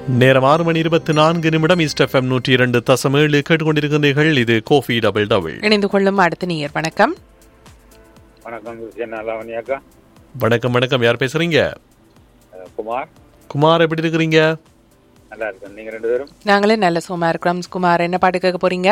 நேரம் ஆறு மணி இருபத்தி நான்கு நிமிடம் ஈஸ்ட் எஃப்எம் நூற்றி இரண்டு தசம் ஏழு கேட்டுக்கொண்டிருக்கிறீர்கள் இது கோஃபி டபுள் டபுள் இணைந்து கொள்ளும் அடுத்த நேயர் வணக்கம் வணக்கம் என்ன லாவணி அக்கா வணக்கம் வணக்கம் யார் பேசுறீங்க அஹ் குமார் குமார் எப்படி இருக்கிறீங்க நல்லா இருக்கேன் நீங்க ரெண்டு பேரும் நாங்களே நல்ல சும்மா இருக்கிறோம் குமார் என்ன பாட்டு கேட்க போறீங்க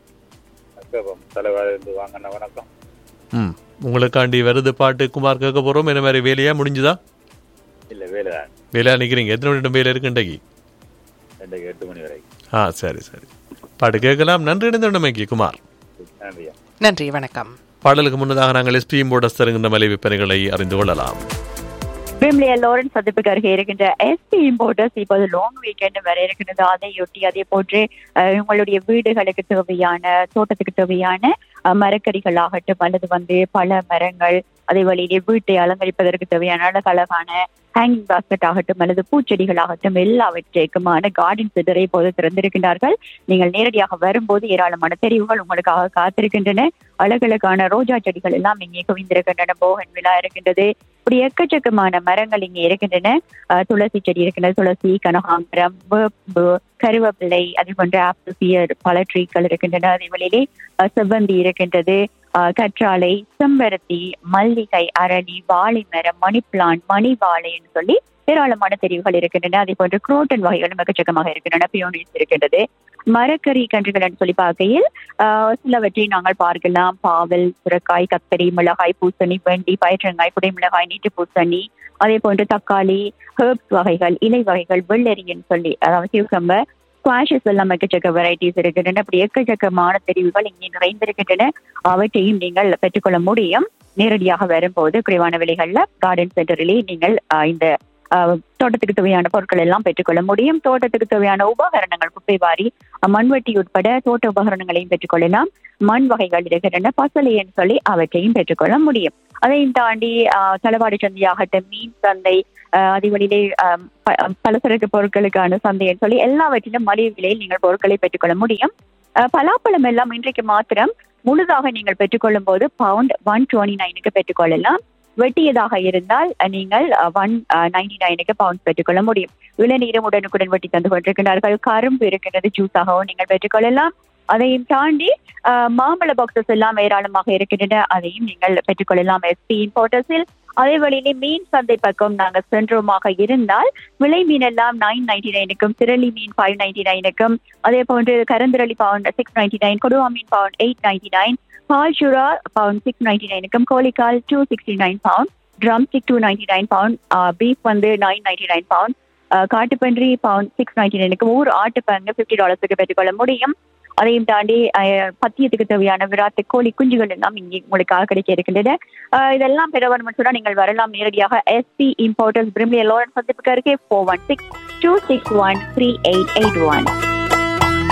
அக்கா தலைவர் இருந்து வாங்கின வணக்கம் ம் உங்களுக்காண்டி வருது பாட்டு குமார் கேட்க போறோம் என்ன மாதிரி வேலையா முடிஞ்சுதா இல்ல வேலை தான் வேலையா நிக்கிறீங்க எத்தனை மணி வேலை இருக்கு இன்றைக்கு ரெண்டுக்கு எட்டு மணி வரைக்கும் ஆ சரி சரி பாட்டு கேட்கலாம் நன்றி இணைந்தமைக்கு குமார் நன்றியா நன்றி வணக்கம் பாடலுக்கு முன்னதாக நாங்கள் எஸ்பிஎம் போர்டஸ் தருகின்ற மலை விற்பனைகளை அறிந்து கொள்ளலாம் விம்லியா லாரன்ஸ் சந்திப்புக்கு அருகே இருக்கின்ற எஸ்பி இம்போர்ட்டர்ஸ் இப்போது லாங் வீக்கெண்ட் வர இருக்கின்றது அதையொட்டி அதே போன்று அஹ், உங்களுடைய வீடுகளுக்கு தேவையான தோட்டத்துக்கு தேவையான அஹ், மரக்கறிகள் ஆகட்டும் அல்லது வந்து பல மரங்கள் அதே வழியிலே வீட்டை அலங்கரிப்பதற்கு தேவையான அழகழகான ஹேங்கிங் பாஸ்கெட் ஆகட்டும் அல்லது பூச்செடிகள் ஆகட்டும் எல்லாவற்றிற்குமான கார்டன் சென்டரை இப்போது திறந்திருக்கின்றார்கள் நீங்கள் நேரடியாக வரும்போது ஏராளமான தெரிவுகள் உங்களுக்காக காத்திருக்கின்றன அழகழகான ரோஜா செடிகள் எல்லாம் இங்கே குவிந்திருக்கின்றன போகன் விழா இருக்கின்றது இப்படி எக்கச்சக்கமான மரங்கள் இங்கே இருக்கின்றன அஹ், துளசி செடி இருக்கின்றது துளசி கனகாம்பரம் வேம்பு கருவேப்பிள்ளை அதே போன்ற ஆப்பிள் பியர் பல ட்ரீக்கள் இருக்கின்றன அதே வழியிலே அஹ், செவ்வந்தி இருக்கின்றது அஹ், கற்றாழை செம்பருத்தி மல்லிகை அரளி வாழை மரம் மணி பிளான் மணி வாழைன்னு சொல்லி ஏராளமான தெரிவுகள் இருக்கின்றன அதே போன்று குரோட்டன் வகைகளும் எக்கச்சக்கமாக இருக்கின்றன பியோனிஸ் இருக்கின்றது மரக்கறி கன்றுகள் சொல்லி பார்க்கையில் ஆஹ், சிலவற்றை நாங்கள் பார்க்கலாம் பாவல் சுரக்காய் கத்தரி மிளகாய் பூசணி வெண்டி பயிற்றங்காய் குடை மிளகாய் நீட்டு பூசணி அதே போன்று தக்காளி ஹெர்ப்ஸ் வகைகள் இலை வகைகள் வெள்ளரின்னு சொல்லி அதாவது கியூக்கம்பர் ஸ்குவாஷஸ் எல்லாம் எக்கச்சக்க வெரைட்டிஸ் இருக்கின்றன அப்படி எக்கச்சக்கமான தெரிவுகள் இங்கே நிறைந்திருக்கின்றன அவற்றையும் நீங்கள் பெற்றுக்கொள்ள முடியும் நேரடியாக வரும்போது குறைவான விலைகள்ல கார்டன் சென்டரிலே நீங்கள் ஆஹ், இந்த ஆஹ், தோட்டத்துக்கு தேவையான பொருட்கள் எல்லாம் பெற்றுக்கொள்ள முடியும் தோட்டத்துக்கு தேவையான உபகரணங்கள் குப்பை வாரி அஹ், மண்வெட்டி உட்பட தோட்ட உபகரணங்களையும் பெற்றுக்கொள்ளலாம் மண் வகைகள் இருக்கின்றன பசலைன்னு சொல்லி அவற்றையும் பெற்றுக்கொள்ள முடியும் அதையும் தாண்டி ஆஹ், தளவாடி சந்தையாகட்டும் மீன் சந்தை ஆஹ், அதே வழியிலே ஆஹ், ப- பலசரக்கு பொருட்களுக்கான சந்தைன்னு சொல்லி எல்லாவற்றிலும் மலிவு விலையில் நீங்கள் பொருட்களை பெற்றுக்கொள்ள முடியும் ஆஹ், பலாப்பழம் எல்லாம் இன்றைக்கு மாத்திரம் முழுதாக நீங்கள் பெற்றுக்கொள்ளும் போது பவுண்ட் ஒன் டுவெண்ட்டி நைனுக்கு பெற்றுக்கொள்ளலாம் வெட்டியதாக இருந்தால் அஹ், நீங்கள் ஒன் நைன்டி நைனுக்கு பவுண்ட் பெற்றுக்கொள்ள முடியும் இளநீரும் உடனுக்குடன் வெட்டி தந்து கொண்டிருக்கிறார்கள் கரும்பு இருக்கின்றது ஜூஸாகவும் நீங்கள் பெற்றுக்கொள்ளலாம் அதையும் தாண்டி ஆஹ், மாம்பழ பாக்ஸஸ் எல்லாம் ஏராளமாக இருக்கின்றன அதையும் நீங்கள் பெற்றுக்கொள்ளலாம் எஸ்பி இம்போர்ட்டர்ஸில் அதே வழியிலே மீன் சந்தை பக்கம் நாங்கள் சென்றோமாக இருந்தால் விலை மீன் எல்லாம் நைன் நைன்டி நைனுக்கும் திரளி மீன் ஃபைவ் நைன்டி நைனுக்கும் அதே போன்று கரந்திரளி பவுண்ட் சிக்ஸ் நைன்டி நைன் கொடுவா மீன் பவுண்ட் எயிட் நைன்டி நைன் பால் சுறா பவுண்ட் சிக்ஸ் நைன்டி நைனுக்கும் கோழிக்கால் two sixty nine pound drum stick two ninety nine pound beef வந்து நைன் நைன்டி நைன் பவுண்ட் காட்டுப்பன்றி பவுண்ட் சிக்ஸ் நைன்டி நைனுக்கு ஊர் ஆட்டுப்பங்கு ஃபிஃப்டி டாலர்ஸுக்கு பெற்றுக்கொள்ள முடியும் அதையும் தாண்டி அஹ், பத்தியத்துக்கு தேவையான விராத்து கோழி குஞ்சுகள் எல்லாம் இங்கே உங்களுக்காக கிடைக்க இருக்கின்றன அஹ், இதெல்லாம் பெற வேணும்னு சொன்னா நீங்கள் வரலாம் நேரடியாக எஸ்பி இம்போர்ட்டர்ஸ் பிரிம்லி லோரன்ஸ் சந்திப்புக்கு அருகே four one six two six one three eight eight one